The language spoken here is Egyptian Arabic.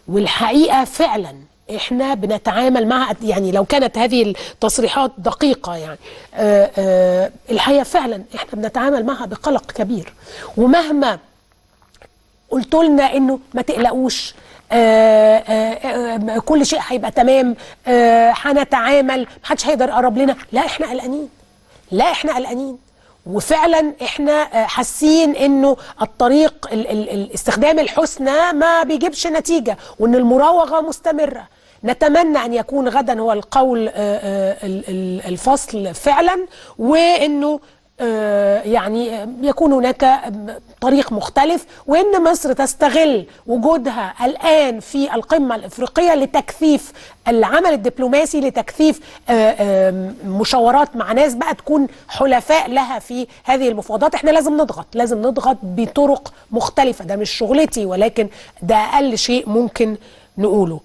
والحقيقه فعلا احنا بنتعامل مع يعني لو كانت هذه التصريحات دقيقه يعني آآ آآ الحقيقه فعلا احنا بنتعامل معها بقلق كبير ومهما قلت لنا انه ما تقلقوش آآ آآ كل شيء هيبقى تمام هنتعامل محدش هيقدر يقرب لنا لا احنا قلقانين لا احنا قلقانين وفعلا احنا حاسين انه الطريق ال ال الاستخدام الحسنى ما بيجيبش نتيجه وان المراوغه مستمره نتمنى ان يكون غدا هو القول الفصل فعلا وانه يعني يكون هناك طريق مختلف وان مصر تستغل وجودها الان في القمه الافريقيه لتكثيف العمل الدبلوماسي لتكثيف مشاورات مع ناس بقى تكون حلفاء لها في هذه المفاوضات احنا لازم نضغط لازم نضغط بطرق مختلفه ده مش شغلتي ولكن ده اقل شيء ممكن نقوله